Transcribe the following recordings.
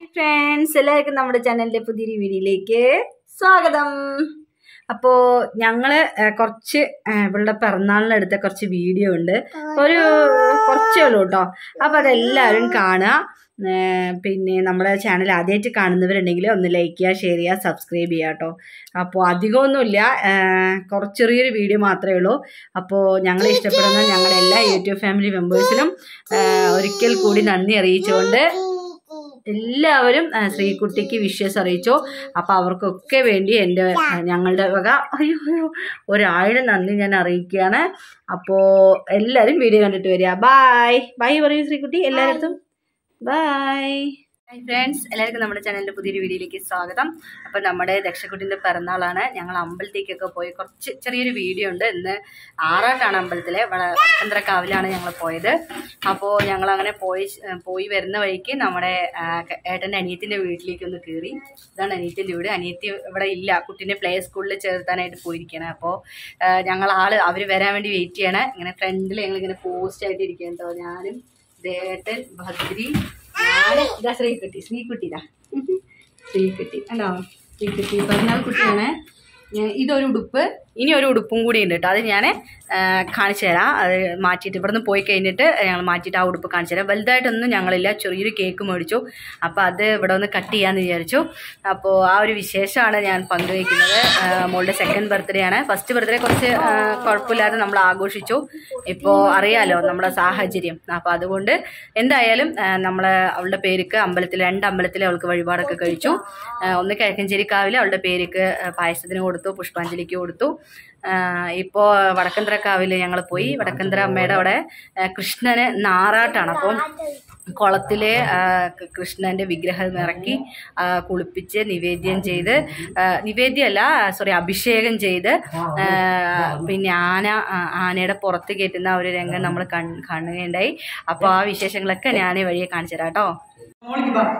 Friends എല്ലാവർക്കും നമ്മുടെ ചാനലിന്റെ പുതിയൊരു വീഡിയോയിലേക്ക് സ്വാഗതം അപ്പോൾ ഞങ്ങൾ കുറച്ച് ആ, ഇവളുടെ പിറന്നാളിനെടുത്ത കുറച്ച് വീഡിയോ ഉണ്ട് ഒരു കുറച്ചേ ഉള്ളൂ കേട്ടോ അപ്പോൾ അതെല്ലാവരും കാണുക ആ, പിന്നെ നമ്മുടെ ചാനൽ ആദ്യമായിട്ട് കാണുന്നവരുണ്ടെങ്കിൽ ഒന്ന് ലൈക്ക് ചെയ്യുക ഷെയർ ചെയ്യുക സബ്സ്ക്രൈബ് ചെയ്യുക കേട്ടോ അപ്പോൾ അധികമൊന്നുമില്ല ആ, കുറച്ച് ചെറിയൊരു വീഡിയോ മാത്രമേ ഉള്ളൂ അപ്പോൾ ഞങ്ങളെ ഇഷ്ടപ്പെടുന്ന ഞങ്ങളുടെ എല്ലാ യൂട്യൂബ് ഫാമിലി മെമ്പേഴ്സിനും ആ, ഒരിക്കൽ കൂടി നന്ദി അറിയിച്ചുകൊണ്ട് എല്ലാവരും ആ, ശ്രീകുട്ടിക്ക് വിഷസ് അറിയിച്ചു അപ്പോൾ അവർക്കൊക്കെ വേണ്ടി എൻ്റെ ആ, ഞങ്ങളുടെ വക അയ്യോ അയ്യോ ഒരായിരം നന്ദി ഞാൻ അറിയിക്കുകയാണ് അപ്പോൾ എല്ലാവരും വീഡിയോ കണ്ടിട്ട് വരിക ബായ് ബായ് പറയൂ ശ്രീകുട്ടി എല്ലായിടത്തും ബായ് ഹായ് ഫ്രണ്ട്സ് എല്ലാവർക്കും നമ്മുടെ ചാനലിൻ്റെ പുതിയൊരു വീഡിയോയിലേക്ക് സ്വാഗതം അപ്പോൾ നമ്മുടെ ദക്ഷക്കുട്ടിൻ്റെ പിറന്നാളാണ് ഞങ്ങൾ അമ്പലത്തേക്കൊക്കെ പോയി കുറച്ച് ചെറിയൊരു വീഡിയോ ഉണ്ട് ഇന്ന് ആറാട്ടാണ് അമ്പലത്തിലെ വള- വടക്കന്തരക്കാവിലാണ് ഞങ്ങൾ പോയത് അപ്പോൾ ഞങ്ങൾ അങ്ങനെ പോയി പോയി വരുന്ന വഴിക്ക് നമ്മുടെ ആ, ക- ഏട്ടൻ്റെ അനിയത്തിൻ്റെ വീട്ടിലേക്ക് ഒന്ന് കയറി ഇതാണ് അനിയത്തിൻ്റെ വീട് അനിയത്തി ഇവിടെ ഇല്ല കുട്ടീനെ പ്ലേ സ്കൂളിൽ ചേർത്താനായിട്ട് പോയിരിക്കുകയാണ് അപ്പോൾ ഞങ്ങൾ ആള് അവർ വരാൻ വേണ്ടി വെയിറ്റ് ചെയ്യണം ഇങ്ങനെ ഫ്രണ്ടിൽ ഞങ്ങൾ ഇങ്ങനെ പോസ്റ്റ് ആയിട്ട് ഇരിക്കുകയാണ് കേട്ടോ ഞാനും ദേട്ടൻ ഭദ്രി ഞാൻ ഇതാ ശ്രീകുട്ടി ശ്രീകുട്ടി ഇതാ ശ്രീകുട്ടി അല്ലോ ശ്രീകുട്ടി പിറന്നാൾ കുട്ടിയാണ് ഞാൻ- ഇതൊരു ഉടുപ്പ് ഇനി ഒരു ഉടുപ്പും കൂടി ഉണ്ട് കേട്ടോ അത് ഞാൻ കാണിച്ചു തരാം അത് മാറ്റിയിട്ട് ഇവിടുന്ന് പോയി കഴിഞ്ഞിട്ട് ഞങ്ങൾ മാറ്റിയിട്ട് ആ ഉടുപ്പ് കാണിച്ചു തരാം വലുതായിട്ടൊന്നും ഞങ്ങളില്ല ചെറിയൊരു കേക്ക് മേടിച്ചു അപ്പോൾ അത് ഇവിടെ ഒന്ന് കട്ട് ചെയ്യാമെന്ന് വിചാരിച്ചു അപ്പോൾ ആ ഒരു വിശേഷമാണ് ഞാൻ പങ്കുവയ്ക്കുന്നത് ആ, മോളുടെ സെക്കൻഡ് ബർത്ത്ഡേ ആണ് ഫസ്റ്റ് ബർത്ത്ഡേ കുറച്ച് ആ, കുഴപ്പമില്ലാതെ നമ്മൾ ആഘോഷിച്ചു ഇപ്പോൾ അറിയാലോ നമ്മുടെ സാഹചര്യം അപ്പോൾ അതുകൊണ്ട് എന്തായാലും നമ്മൾ അവളുടെ പേരിക്ക് അമ്പലത്തിൽ രണ്ട് അമ്പലത്തിൽ അവൾക്ക് വഴിപാടൊക്കെ കഴിച്ചു ആ, ഒന്ന് കിഴക്കഞ്ചേരി കാവിൽ അവളുടെ പേരിക്ക് ആ, പായസത്തിന് കൊടുത്തു പുഷ്പാഞ്ജലിക്ക് കൊടുത്തു ഇപ്പോൾ വടക്കന്തര കാവിൽ ഞങ്ങൾ പോയി വടക്കന്തര അമ്മയുടെ അവിടെ ആ, കൃഷ്ണന് നാറാട്ടാണ് അപ്പം കുളത്തിലെ ആ, ക- കൃഷ്ണന്റെ വിഗ്രഹം ഇറക്കി ആ, കുളിപ്പിച്ച് നിവേദ്യം ചെയ്ത് ആ, നിവേദ്യമല്ല സോറി അഭിഷേകം ചെയ്ത് ആ, പിന്നെ ആന ആ, ആനയുടെ പുറത്ത് കയറ്റുന്ന ആ ഒരു രംഗം നമ്മൾ കാണുകയുണ്ടായി അപ്പോൾ ആ വിശേഷങ്ങളൊക്കെ ഞാൻ വഴിയെ കാണിച്ചു തരാം കേട്ടോ മോളിക്ക് ബാ.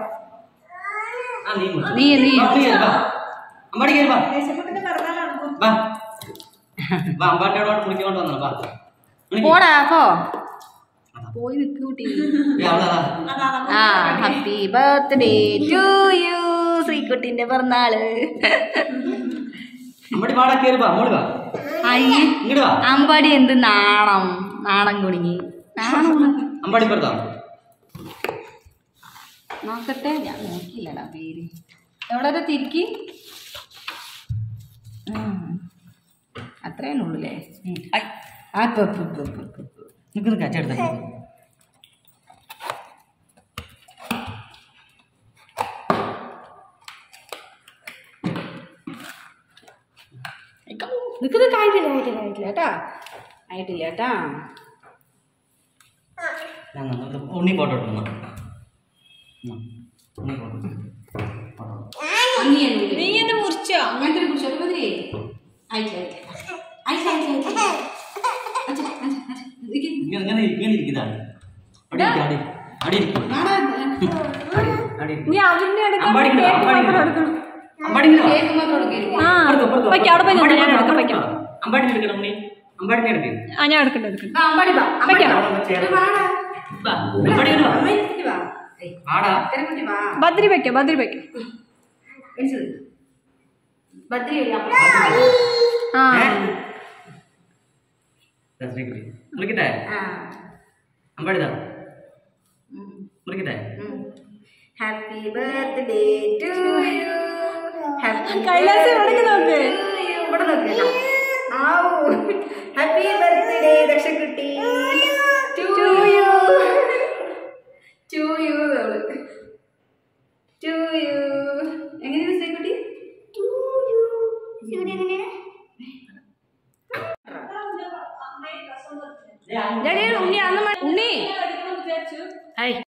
ആ, നീ ഇങ്ങോട്ട്. നീ നീ ബാ, നീ കേറ്, ബാ. അമ്പാടി കേറി ബാ. ബാ. ബാ, അമ്പാട്ടിയോട് കുളിക്കൊണ്ട് വന്നോ, ബാ. വിളിക്ക്. പോടാ പോ പോയി നിൽക്ക് കുട്ടി ഏ, അവിടെ അതാ. ആ ഹാപ്പി ബർത്ത്ഡേ ടു യു ശ്രീകുട്ടിന്റെ പിറന്നാള് അമ്പാടി പാടാ കേറി ബാ മോളി ബാ അയ്യേ ഇങ്ങോട്ട് വാ അമ്പാടി എന്ത് നാണം നാണം കുടുങ്ങി നാണം അമ്പാടി പുറത്താ നോക്കട്ടെ ഞാൻ നോക്കിയില്ലടാ പേര് എവിടെ തിരിക്കി അത്രേ ഉള്ളൂല്ലേ ഐ, ആ, ഇപ്പൊ, ഇപ്പൊ, ഇപ്പൊ, ഇപ്പൊ, ഇപ്പൊ, ഇപ്പൊ. നിൽക്കുന്നു കച്ചെടുത്ത നിക്കുന്നത് ആയിട്ടില്ല ആയിട്ടില്ല ആയിട്ടില്ല കേട്ടാ ആയിട്ടില്ല കേട്ടാ ഞാൻ നമുക്ക് ഉണ്ണി ഫോട്ടോ എടുക്കുന്നു ഉണ്ണി ഫോട്ടോ നീ എന്നെ മുറിച്ചോ അങ്ങനത്തെ ഒരു കുറിച്ചോ മതി ആയിട്ടില്ല ആയിട്ടില്ല ആയിട്ടില്ല ആയിട്ടില്ല അച്ഛാ, അച്ഛാ, അച്ഛാ, ഇരിക്ക്. ഇങ്ങനെ ഇങ്ങനെ ഇങ്ങനെ ഇരിക്കുന്നതാണ് അവിടെ ഇരിക്ക്, അവിടെ ഇരിക്ക്. അവിടെ ഇരിക്ക്. നാളെ, അവിടെ ഇരിക്ക്, അവിടെ ഇരിക്ക്. നീ അതിന്റെ അടുത്ത് അമ്പാടി ഇങ്ങട് വാ, അമ്പാടി ഇങ്ങട് വാ. അമ്പാടി ഇങ്ങട് വാ. കേക്ക് മാത്രം കൊടുക്കരുത്. ആ പുറത്ത്, പുറത്ത്, വയ്ക്കാം അവിടെ പോയി അമ്പാടി നിന്ന് ഞാൻ പുറത്ത്, എടുക്കാം പുറത്ത്. വയ്ക്കാം അമ്പാടിനെ എടുക്കണം ഉണ്ണി അമ്പാടിനെ എടുക്ക് ആ ഞാൻ എടുക്കണ്ട എടുക്കണ്ട ആ, അമ്പാടി വാ, അമ്പാടി വയ്ക്കാം. വാ. അവിടെ ഒന്ന് ചേർന്ന്. വാടാ. വാ, അമ്പാടി ഇങ്ങട് വാ. അമ്മ ഇരിക്ക് വാ. ഏയ്, വാടാ തിരക്കുട്ടി വാ. ബദ്രി വയ്ക്കാം ബദ്രി വയ്ക്കാം എണിച്ച് നില്ല്. ബദ്രി വഴി അപ്പുറത്ത് ആ ഏ? ദാ ശ്രീകുട്ടി. മുറിക്കട്ടെ ആ. അമ്പാടിതാ ഉം. മുറിക്കട്ടെ happy birthday to you happy കൈലാസം ഇവിടേക്ക് നോക്ക്. ഇവിടെ നോക്ക് ഇതാ. ആവൂ ഹാപ്പി ബർത്ത്ഡേ ദക്ഷക്കുട്ടി to you to you to you എങ്ങനെയാണ് ശ്രീകുട്ടി ഉണ്ണി അന്ന് മ- ഉണ്ണി ഹായ്